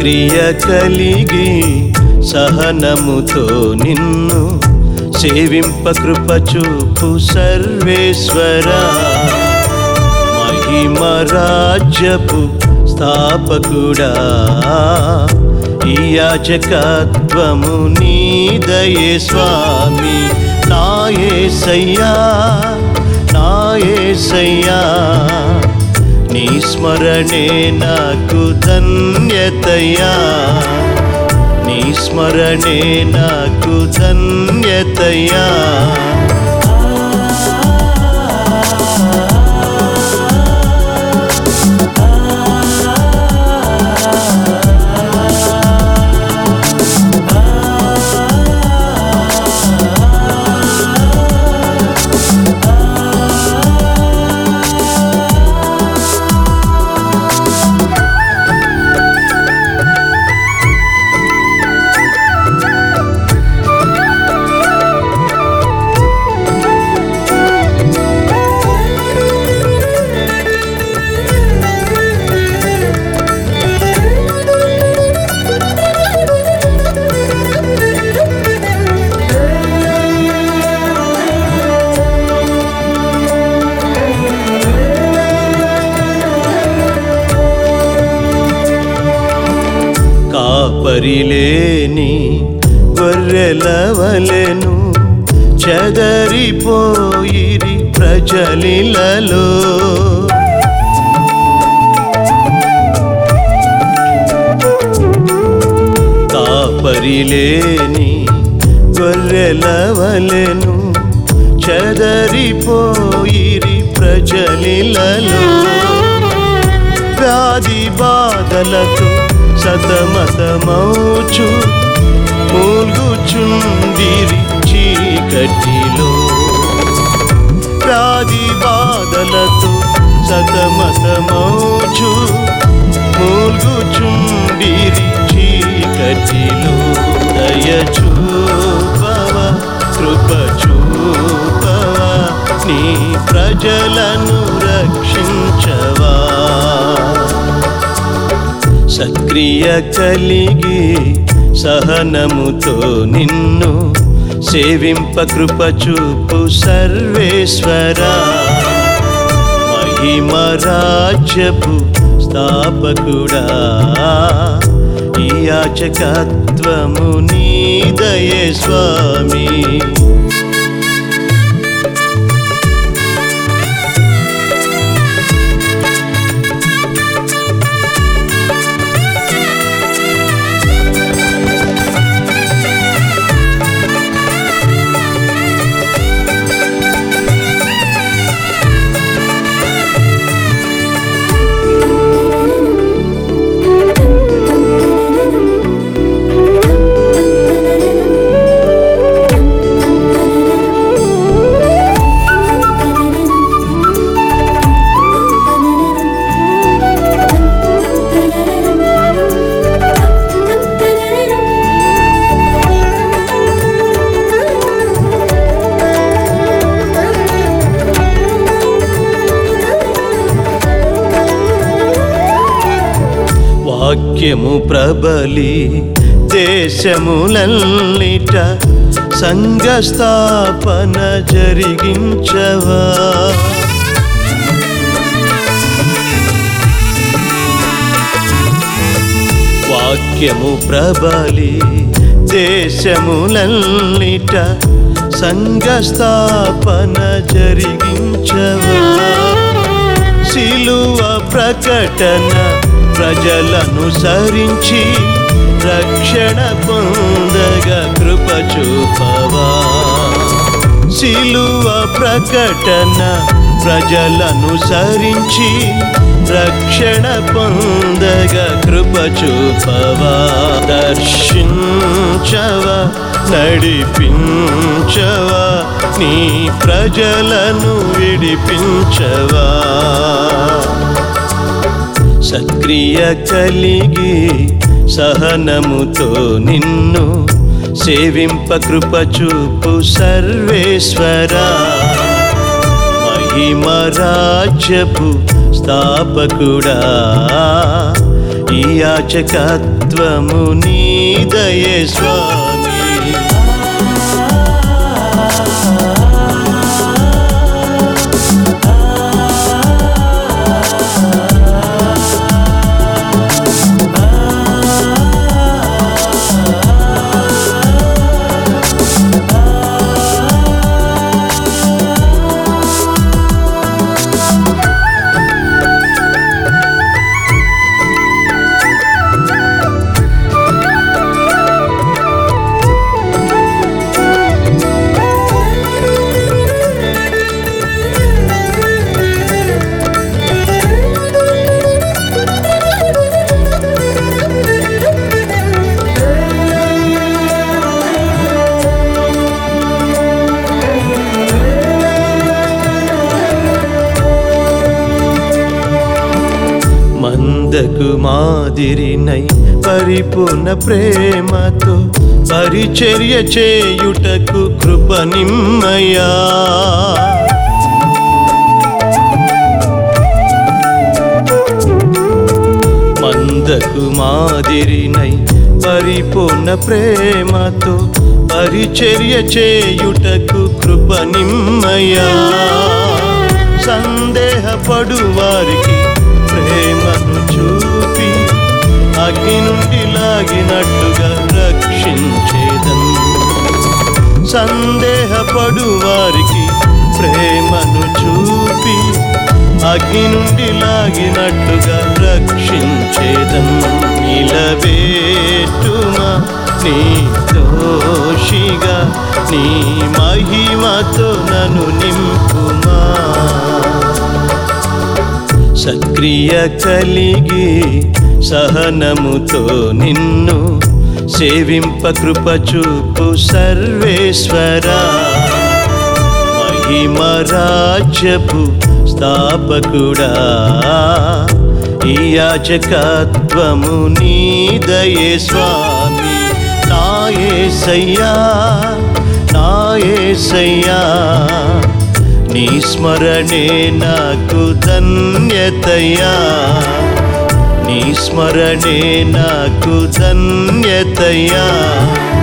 సత్క్రియ కలిగి సహనముతో నిన్ను సేవింప కృప చూపు సర్వేశ్వరా మహిమ రాజ్యపు స్థాపకుడా ఈ యాజకత్వము నీదయే స్వామి నాయసయ్యా నాయసయ్యా నీ స్మరణే నాకు ధన్యతయా నీ స్మరణే నాకు ధన్యతయా కాపరిలేని గొర్రెలవలెను చెదరిపోయిరి ప్రజలిలలో కాపరిలేని గొర్రెలవలెను చెదరిపోయిరి ప్రజలిలలో వ్యాధి బాధలతో సతమతమౌచు మూల్గుచుండిరి చీకటిలో వ్యాధి బాధలతో సతమతమౌచు మూల్గుచుండిరి చీకటిలో దయచూపవ కృప చూపవ నీ ప్రజలను రక్షించవా సక్రియ కలిగి సహనముతో నిన్ను సేవింప కృప చూపు సర్వేశ్వరా మహిమ రాజ్యపు స్థాపకుడా ఈ యాచకత్వము నీదయే స్వామి వాక్యము ప్రబలి దేశములన్నిట సంఘ స్థాపన జరిగించవా వాక్యము ప్రబలి దేశములన్నిట సంఘ స్థాపన జరిగించవా సిలువ ప్రకటన ప్రజలను సరించి రక్షణ పొందగా కృప చూపవా సిలువ ప్రకటన ప్రజలను సరించి రక్షణ పొందగా కృప చూపవా దర్శించవా నడిపించవా నీ ప్రజలను విడిపించవా సక్రియ కలిగి సహనముతో నిన్ను సేవింప కృప చూపు సర్వేశ్వరా మహిమ రాజ్యపు స్థాపకుడా ఈ యాచకత్వము నీదయే స్వామి మందకు మాదిరినై పరిపూర్ణ ప్రేమతో పరిచర్య చేయుటకు కృప నిమ్మయా మందకు మాదిరినై పరిపూర్ణ ప్రేమతో పరిచర్య చేయుటకు కృప నిమ్మయా సందేహపడు వారికి ప్రేమను చూపి అగ్ని నుండి లాగినట్టుగా రక్షించేదం సందేహపడు వారికి ప్రేమను చూపి అగ్ని నుండి లాగినట్టుగా రక్షించేదం నిలవేటుమా నీ దోషిగా నీ మహిమతో నన్ను నింపుమా సక్రియ కలిగి సహనముతో నిన్ను సేవింప కృప చూపు సర్వేశ్వరా మహిమ రాజ్యపు స్థాపకుడా ఈ యాచకత్వము నీదయే స్వామి నాయసయ్యా నాయసయ్యా నీ స్మరణే నాకు ధన్యతయా నీ స్మరణే నాకు ధన్యతయా